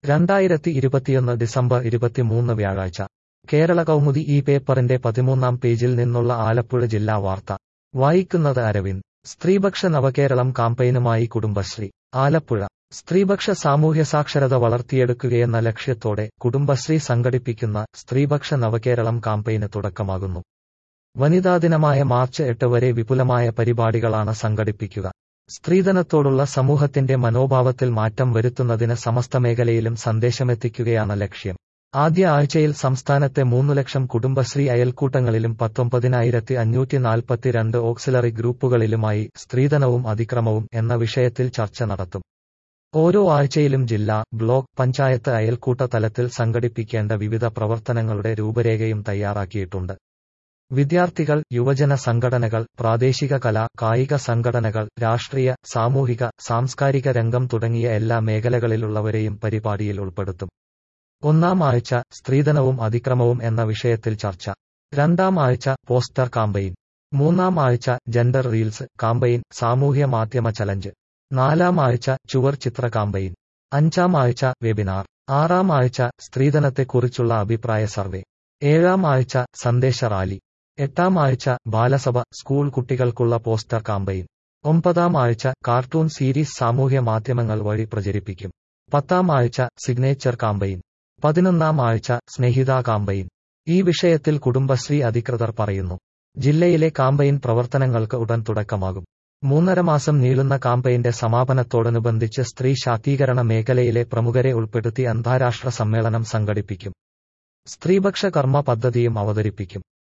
രണ്ടായിരത്തി ഇരുപത്തിയൊന്ന് ഡിസംബർ ഇരുപത്തിമൂന്ന് വ്യാഴാഴ്ച കേരള കൗമുദി ഈ പേപ്പറിന്റെ പതിമൂന്നാം പേജിൽ നിന്നുള്ള ആലപ്പുഴ ജില്ലാ വാർത്ത വായിക്കുന്നത് അരവിന്ദ് സ്ത്രീപക്ഷ നവകേരളം കാമ്പയിനുമായി കുടുംബശ്രീ ആലപ്പുഴ സ്ത്രീപക്ഷ സാമൂഹ്യ സാക്ഷരത വളർത്തിയെടുക്കുകയെന്ന ലക്ഷ്യത്തോടെ കുടുംബശ്രീ സംഘടിപ്പിക്കുന്ന സ്ത്രീപക്ഷ നവകേരളം കാമ്പയിന് തുടക്കമാകുന്നു വനിതാദിനമായ മാർച്ച് എട്ട് വരെ വിപുലമായ പരിപാടികളാണ് സംഘടിപ്പിക്കുക സ്ത്രീധനത്തോടുള്ള സമൂഹത്തിന്റെ മനോഭാവത്തിൽ മാറ്റം വരുത്തുന്നതിന് സമസ്ത മേഖലയിലും സന്ദേശമെത്തിക്കുകയാണ് ലക്ഷ്യം ആദ്യ ആഴ്ചയിൽ സംസ്ഥാനത്തെ മൂന്നു ലക്ഷം കുടുംബശ്രീ അയൽക്കൂട്ടങ്ങളിലും പത്തൊമ്പതിനായിരത്തി അഞ്ഞൂറ്റി നാൽപ്പത്തിരണ്ട് ഓക്സിലറി ഗ്രൂപ്പുകളിലുമായി സ്ത്രീധനവും അതിക്രമവും എന്ന വിഷയത്തിൽ ചർച്ച നടത്തും ഓരോ ആഴ്ചയിലും ജില്ലാ ബ്ലോക്ക് പഞ്ചായത്ത് അയൽക്കൂട്ട തലത്തിൽ സംഘടിപ്പിക്കേണ്ട വിവിധ പ്രവർത്തനങ്ങളുടെ രൂപരേഖയും തയ്യാറാക്കിയിട്ടുണ്ട് വിദ്യാർത്ഥികൾ യുവജന സംഘടനകൾ പ്രാദേശിക കലാ കായിക സംഘടനകൾ രാഷ്ട്രീയ സാമൂഹിക സാംസ്കാരിക രംഗം തുടങ്ങിയ എല്ലാ മേഖലകളിലുള്ളവരെയും പരിപാടിയിൽ ഉൾപ്പെടുത്തും ഒന്നാം ആഴ്ച സ്ത്രീധനവും അതിക്രമവും എന്ന വിഷയത്തിൽ ചർച്ച രണ്ടാം ആഴ്ച പോസ്റ്റർ കാമ്പയിൻ മൂന്നാം ആഴ്ച ജെൻഡർ റീൽസ് കാമ്പയിൻ സാമൂഹ്യ മാധ്യമ ചലഞ്ച് നാലാം ആഴ്ച ചുവർ ചിത്ര കാമ്പയിൻ അഞ്ചാം ആഴ്ച വെബിനാർ ആറാം ആഴ്ച സ്ത്രീധനത്തെക്കുറിച്ചുള്ള അഭിപ്രായ സർവേ ഏഴാം ആഴ്ച സന്ദേശ റാലി എട്ടാം ആഴ്ച ബാലസഭ സ്കൂൾ കുട്ടികൾക്കുള്ള പോസ്റ്റർ കാമ്പയിൻ ഒമ്പതാം ആഴ്ച കാർട്ടൂൺ സീരീസ് സാമൂഹ്യ മാധ്യമങ്ങൾ വഴി പ്രചരിപ്പിക്കും പത്താം ആഴ്ച സിഗ്നേച്ചർ കാമ്പയിൻ പതിനൊന്നാം ആഴ്ച സ്നേഹിത കാമ്പയിൻ ഈ വിഷയത്തിൽ കുടുംബശ്രീ അധികൃതർ പറയുന്നു ജില്ലയിലെ കാമ്പയിൻ പ്രവർത്തനങ്ങൾക്ക് ഉടൻ തുടക്കമാകും മൂന്നര മാസം നീളുന്ന കാമ്പയിന്റെ സമാപനത്തോടനുബന്ധിച്ച് സ്ത്രീ ശാക്തീകരണ മേഖലയിലെ പ്രമുഖരെ ഉൾപ്പെടുത്തി അന്താരാഷ്ട്ര സമ്മേളനം സംഘടിപ്പിക്കും സ്ത്രീപക്ഷ കർമ്മ പദ്ധതിയും അവതരിപ്പിക്കും